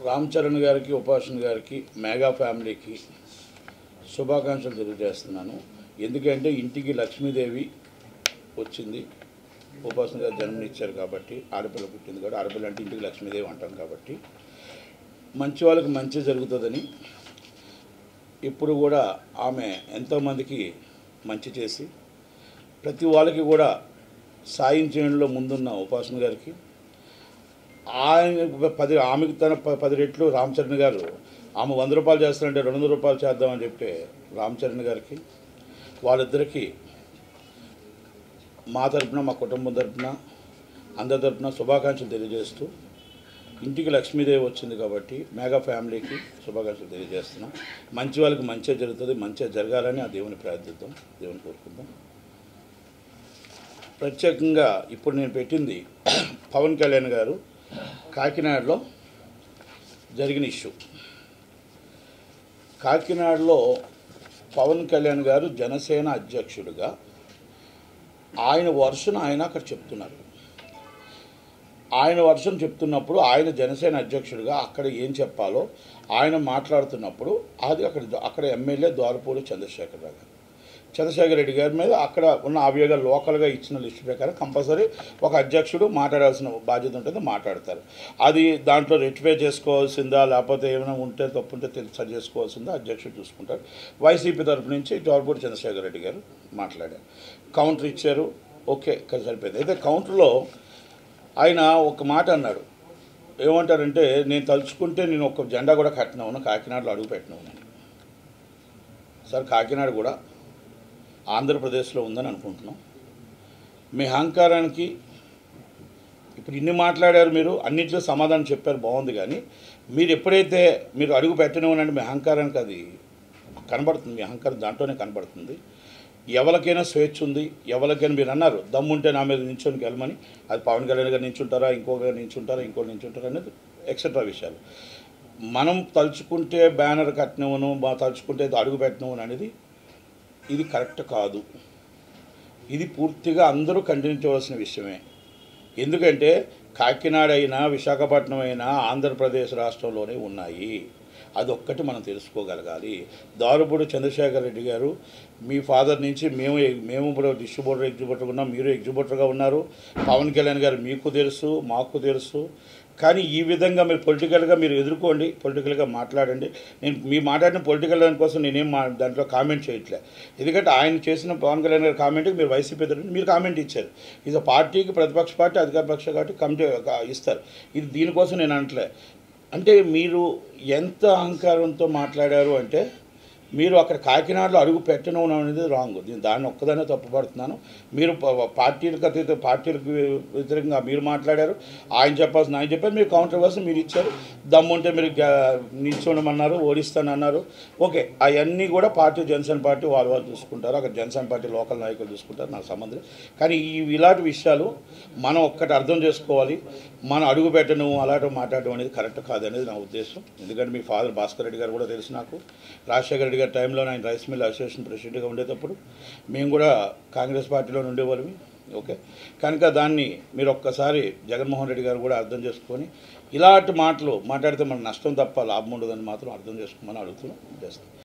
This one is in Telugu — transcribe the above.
రామ్ చరణ్ గారికి ఉపాసన గారికి మేఘా ఫ్యామిలీకి శుభాకాంక్షలు తెలియజేస్తున్నాను ఎందుకంటే ఇంటికి లక్ష్మీదేవి వచ్చింది ఉపాసన గారు జన్మనిచ్చారు కాబట్టి ఆడపిల్ల పుట్టింది కాబట్టి ఆడపిల్ల అంటే ఇంటికి లక్ష్మీదేవి అంటాం కాబట్టి మంచి వాళ్ళకి మంచి జరుగుతుందని ఇప్పుడు కూడా ఆమె ఎంతోమందికి మంచి చేసి ప్రతి వాళ్ళకి కూడా సాయం చేయడంలో ముందున్న ఉపాసన గారికి ఆయన పది ఆమెకు తన ప- పది రెట్లు రామ్ చరణ్ గారు ఆమె వంద రూపాయలు చేస్తారంటే రెండు వందల రూపాయలు చేద్దామని చెప్పి రామ్ చరణ్ గారికి వాళ్ళిద్దరికీ మా తరపున మా కుటుంబం తరపున అందరి తరపున శుభాకాంక్షలు తెలియజేస్తూ ఇంటికి లక్ష్మీదేవి వచ్చింది కాబట్టి మేఘా ఫ్యామిలీకి శుభాకాంక్షలు తెలియజేస్తున్నాం మంచి వాళ్ళకి మంచిగా జరుగుతుంది మంచిగా జరగాలని ఆ దేవుని ప్రార్థిద్దాం దేవుని కోరుకుందాం ప్రత్యేకంగా ఇప్పుడు నేను పెట్టింది పవన్ కళ్యాణ్ గారు కాకినాడలో జరిగిన ఇష్యూ కాకినాడలో పవన్ కళ్యాణ్ గారు జనసేన అధ్యక్షుడిగా ఆయన వర్షన్ ఆయన అక్కడ చెప్తున్నారు ఆయన వర్షం చెప్తున్నప్పుడు ఆయన జనసేన అధ్యక్షుడిగా అక్కడ ఏం చెప్పాలో ఆయన మాట్లాడుతున్నప్పుడు అది అక్కడ అక్కడ ఎమ్మెల్యే ద్వారపూడి చంద్రశేఖర్ రావు గారు చంద్రశేఖర్ రెడ్డి గారి మీద అక్కడ ఉన్న అభియోగాలు లోకల్గా ఇచ్చిన లిస్టు ప్రకారం కంపల్సరీ ఒక అధ్యక్షుడు మాట్లాడాల్సిన బాధ్యత ఉంటుంది మాట్లాడతారు అది దాంట్లో రెక్టిఫై చేసుకోవాల్సిందా లేకపోతే ఏమైనా ఉంటే తప్పు ఉంటే తెలి- సరి చేసుకోవాల్సిందా అధ్యక్షుడు చూసుకుంటారు వైసీపీ తరపు నుంచి ద్వారపూడి చంద్రశేఖర్ రెడ్డి గారు మాట్లాడారు కౌంటర్ ఇచ్చారు ఓకే ఇక్కడ సరిపోయింది అయితే కౌంటర్లో ఆయన ఒక మాట అన్నాడు ఏమంటారంటే నేను తలుచుకుంటే నేను ఒక జెండా కూడా కట్టినాను కాకినాడలో అడుగు పెట్టినాను నేను సార్ కాకినాడ కూడా ఆంధ్రప్రదేశ్లో ఉందని అనుకుంటున్నాం మీ అహంకారానికి ఇప్పుడు ఇన్ని మాట్లాడారు మీరు అన్నింటిలో సమాధానం చెప్పారు బాగుంది కానీ మీరు ఎప్పుడైతే మీరు అడుగు పెట్టనివ్వనండి మీ అహంకారానికి అది కనబడుతుంది మీ అహంకారం దాంట్లోనే కనబడుతుంది ఎవరికైనా స్వేచ్ఛ ఉంది ఎవరికైనా మీరు అన్నారు దమ్ముంటే నా మీద నించొని వెళ్ళమని అది పవన్ కళ్యాణ్ గారు నించుంటారా ఇంకొక నించుంటారా ఇంకోటి నించుంటారా అనేది ఎక్సెట్రా విషయాలు మనం తలుచుకుంటే బ్యానర్ కట్టినవను మా తలుచుకుంటే అడుగు పెట్టినవను అనేది ఇది కరెక్ట్ కాదు ఇది పూర్తిగా అందరూ ఖండించవలసిన విషయమే ఎందుకంటే కాకినాడ అయినా విశాఖపట్నం అయినా ఆంధ్రప్రదేశ్ రాష్ట్రంలోనే ఉన్నాయి అదొక్కటి మనం తెలుసుకోగలగాలి దారుపూడి చంద్రశేఖర్ రెడ్డి గారు మీ ఫాదర్ నుంచి మేము మేము ఇప్పుడు డిస్ట్రిబ్యూటర్ ఎగ్జిబ్యూటర్ ఉన్నాం మీరు ఎగ్జిబ్యూటర్గా ఉన్నారు పవన్ కళ్యాణ్ గారు మీకు తెలుసు మాకు తెలుసు కానీ ఈ విధంగా మీరు పొలిటికల్గా మీరు ఎదుర్కోండి పొలిటికల్గా మాట్లాడండి నేను మీ మాట్లాడిన పొలిటికల్ దానికోసం నేనేం మా దాంట్లో కామెంట్ చేయట్లే ఎందుకంటే ఆయన చేసిన పవన్ కళ్యాణ్ గారి కామెంట్కి మీరు వైసీపీ తరఫున మీరు కామెంట్ ఇచ్చారు ఇది పార్టీకి ప్రతిపక్ష పార్టీ అధికార పక్ష కాబట్టి కమిటీ ఇస్తారు ఇది దీనికోసం నేను అనట్లే అంటే మీరు ఎంత అహంకారంతో మాట్లాడారు అంటే మీరు అక్కడ కాకినాడలో అడుగు పెట్టడం అనేది రాంగ్ దీని దాన్ని ఒక్కదానే తప్పుపడుతున్నాను మీరు ప- పార్టీలకు అతీత పార్టీలకు వ్యతిరేకంగా మీరు మాట్లాడారు ఆయన చెప్పాల్సిన ఆయన చెప్పారు మీరు కౌంటర్ వర్స్ మీరు ఇచ్చారు దమ్ముంటే మీరు గ- నిల్చోనమన్నారు ఓడిస్తానన్నారు ఓకే అవన్నీ కూడా పార్టీ జనసేన పార్టీ వాళ్ళు వాళ్ళు చూసుకుంటారు అక్కడ జనసేన పార్టీ లోకల్ నాయకులు చూసుకుంటారు నాకు సంబంధం లేదు. కానీ ఈ ఇలాంటి విషయాలు మనం ఒక్కటి అర్థం చేసుకోవాలి మనం అడుగు పెట్టడం అలాంటి మాట్లాడడం అనేది కరెక్ట్ కాదనేది నా ఉద్దేశం ఎందుకంటే మీ ఫాదర్ భాస్కర్ రెడ్డి గారు కూడా తెలుసు నాకు రాజశేఖర రెడ్డి గారి టైంలో ఆయన రైస్ మిల్ అసోసియేషన్ ప్రెసిడెంట్గా ఉండేటప్పుడు మేము కూడా కాంగ్రెస్ పార్టీలో ఉండేవాళ్ళమి ఓకే కనుక దాన్ని మీరు ఒక్కసారి జగన్మోహన్ రెడ్డి గారు కూడా అర్థం చేసుకొని ఇలాంటి మాటలు మాట్లాడితే మన నష్టం తప్ప లాభం ఉండదని మాత్రం అర్థం చేసుకోమని అడుగుతున్నాం చేస్తాం